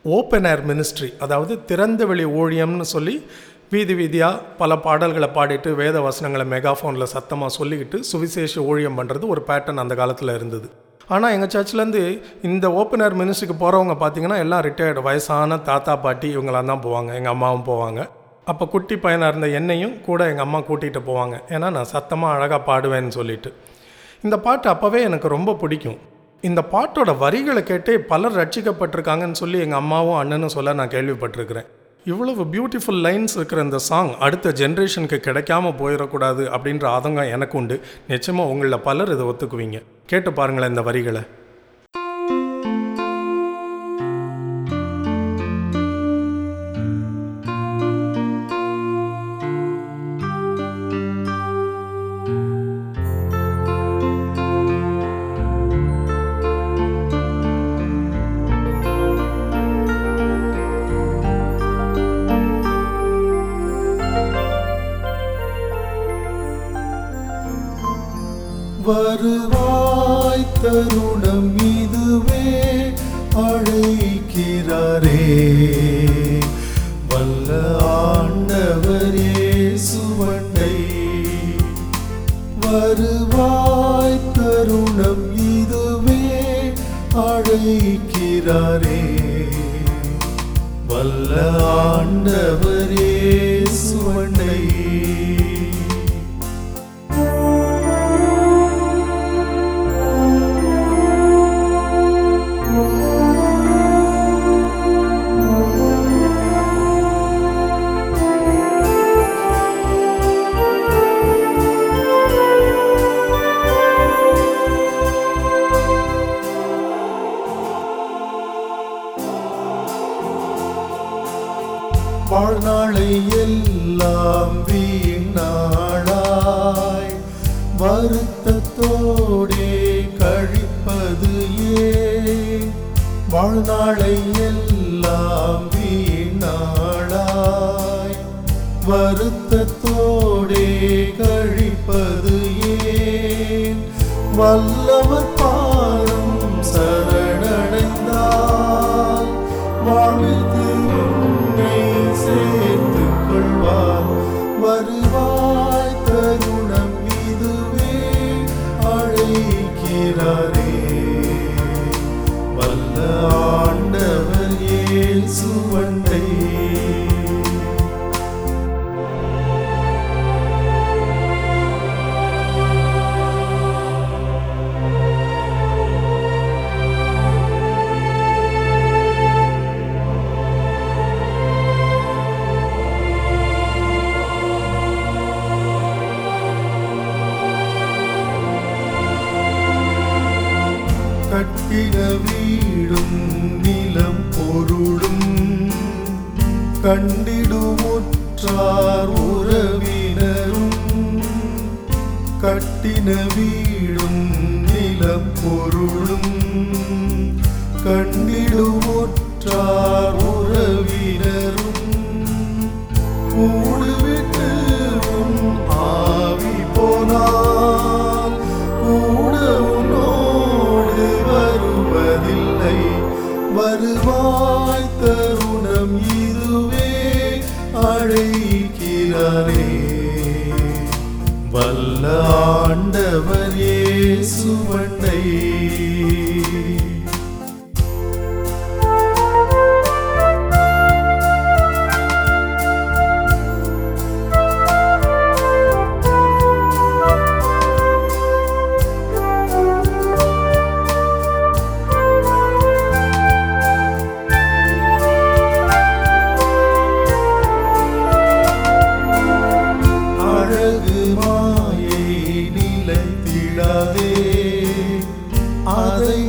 open air ministry அதாவது திறந்த வெளி ஊழியம்னு சொல்லி வீதி வீதியாக பல பாடல்களை பாடிட்டு வேத வசனங்களை மெகாஃபோனில் சத்தமாக சொல்லிக்கிட்டு சுவிசேஷ ஊழியம் பண்ணுறது ஒரு பேட்டர்ன் அந்த காலத்தில் இருந்தது ஆனால் எங்கள் சர்ச்லேருந்து இந்த ஓப்பன் ஏர் மினிஸ்ட்ரிக்கு போகிறவங்க பார்த்தீங்கன்னா எல்லாம் ரிட்டையர்டு வயசான தாத்தா பாட்டி இவங்களாம் தான் போவாங்க எங்கள் அம்மாவும் போவாங்க அப்போ குட்டி பையனாக இருந்த என்னையும் கூட எங்கள் அம்மா கூட்டிகிட்டு போவாங்க ஏன்னா நான் சத்தமாக அழகாக பாடுவேன்னு சொல்லிட்டு இந்த பாட்டு அப்போவே எனக்கு ரொம்ப பிடிக்கும் இந்த பாட்டோட வரிகளை கேட்டே பலர் ரட்சிக்கப்பட்டிருக்காங்கன்னு சொல்லி எங்கள் அம்மாவும் அண்ணனும் சொல்ல நான் கேள்விப்பட்டிருக்கிறேன் இவ்வளவு பியூட்டிஃபுல் லைன்ஸ் இருக்கிற இந்த சாங் அடுத்த ஜென்ரேஷனுக்கு கிடைக்காம போயிடக்கூடாது அப்படின்ற ஆதங்கம் எனக்கு உண்டு நிச்சயமாக உங்களில் பலர் இதை ஒத்துக்குவீங்க கேட்டு பாருங்களேன் இந்த வரிகளை வருவாய் தருணம் இதுவே அழைக்கிறாரே வல்ல ஆண்டவரே சுவண்டை வருவாய் தருணம் இதுவே அழைக்கிறாரே வல்ல ஆண்டவரே சுவண்டை வாழ்நாளை எல்லாம் வீணாளாய் வருத்தத்தோடே கழிப்பது ஏன் வாழ்நாளை எல்லாம் வீணாளாய் வருத்தத்தோடே கழிப்பது ஏன் வல்லவர் பாதம் சரணடைந்தால் வாழ்வித்து உன்னை சேர்த்துக் கொள்வார் வருவாய் தருணம் இதுவே அழைக்கிறாரே வல்ல ஆண்டவர் இயேசுவண்டை கட்டிட வீடும் நிலம் பொருளும் கண்டிடுமுற்றார் உறவினரும் கட்டின வீடும் நிலம் பொருளும் கண்டிடுமுற்றார் உறவினரும் கூடுவிட்டு உன் ஆவி போனால் கூட உன்னோடு வருவதில்லை வருவாய் தருணம் இதுவே அழைக்கிறாரே வல்ல ஆண்டவர் இயேசுவண்டை அழகு மாயை நிலைத்திடாதே அதை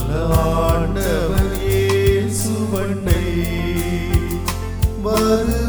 ஆண்டவர் இயேசுவண்டை வருவார்